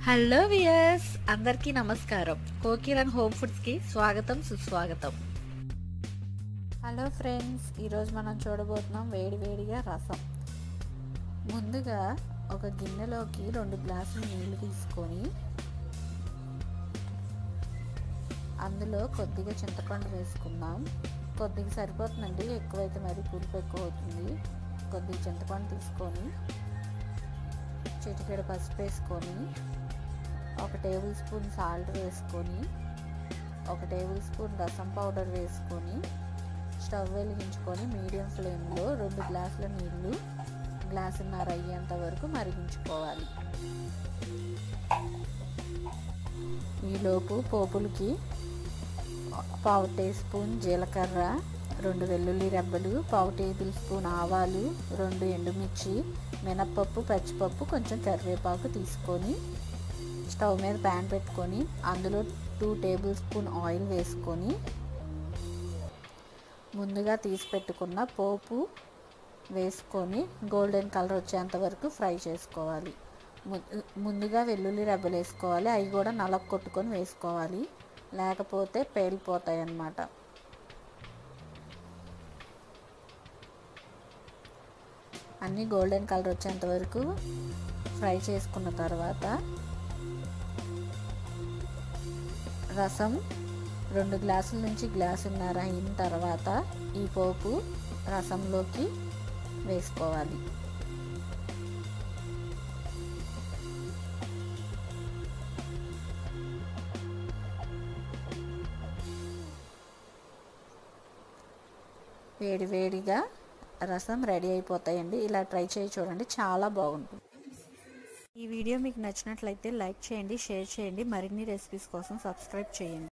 hello viewers అందరికీ నమస్కారం కోకిరన్ home ఫుడ్స్కి స్వాగతం సుస్వాగతం హలో ఫ్రెండ్స్ ఈరోజు మనం చూడబోతున్నాం వేడి వేడిగా రసం ముందుగా ఒక గిన్నెలోకి రెండు గ్లాసులు నీళ్లు తీసుకొని అందులో కొద్దిగా చింతపండు వేసుకుందాం కొద్దిగా సరిపోతుందండి ఎక్కువైతే మరి పులుపు ఎక్కువ అవుతుంది కొద్దిగా చింతపండు తీసుకొని చిటికెడు పసుపు వేసుకొని ఒక టేబుల్ స్పూన్ సాల్ట్ వేసుకొని ఒక టేబుల్ స్పూన్ రసం పౌడర్ వేసుకొని స్టవ్ వెలిగించుకొని మీడియం ఫ్లేమ్లో రెండు గ్లాసుల నీళ్ళు గ్లాసున్నర అయ్యేంత వరకు మరిగించుకోవాలి ఈలోపు పోపులకి పావు టీ స్పూన్ జీలకర్ర రెండు వెల్లుల్లి రెబ్బలు పావు టేబుల్ స్పూన్ ఆవాలు రెండు ఎండుమిర్చి మినప్పప్పు పచ్చిపప్పు కొంచెం కరివేపాకు తీసుకొని స్టవ్ మీద ప్యాన్ పెట్టుకొని అందులో టూ టేబుల్ స్పూన్ ఆయిల్ వేసుకొని ముందుగా తీసి పెట్టుకున్న పోపు వేసుకొని గోల్డెన్ కలర్ వచ్చేంత వరకు ఫ్రై చేసుకోవాలి ముందుగా వెల్లుల్లి రెబ్బలు వేసుకోవాలి అవి కూడా నలక కొట్టుకొని వేసుకోవాలి లేకపోతే పేలిపోతాయి అన్నమాట అన్నీ గోల్డెన్ కలర్ వచ్చేంత వరకు ఫ్రై చేసుకున్న తర్వాత రసం రెండు గ్లాసుల నుంచి గ్లాసున్నర అయిన తర్వాత ఈ పోపు రసంలోకి వేసుకోవాలి వేడి వేడిగా రసం రెడీ అయిపోతాయండి ఇలా ట్రై చేయి చూడండి చాలా బాగుంటుంది ఈ వీడియో మీకు నచ్చినట్లయితే లైక్ చేయండి షేర్ చేయండి మరిన్ని రెసిపీస్ కోసం సబ్స్క్రైబ్ చేయండి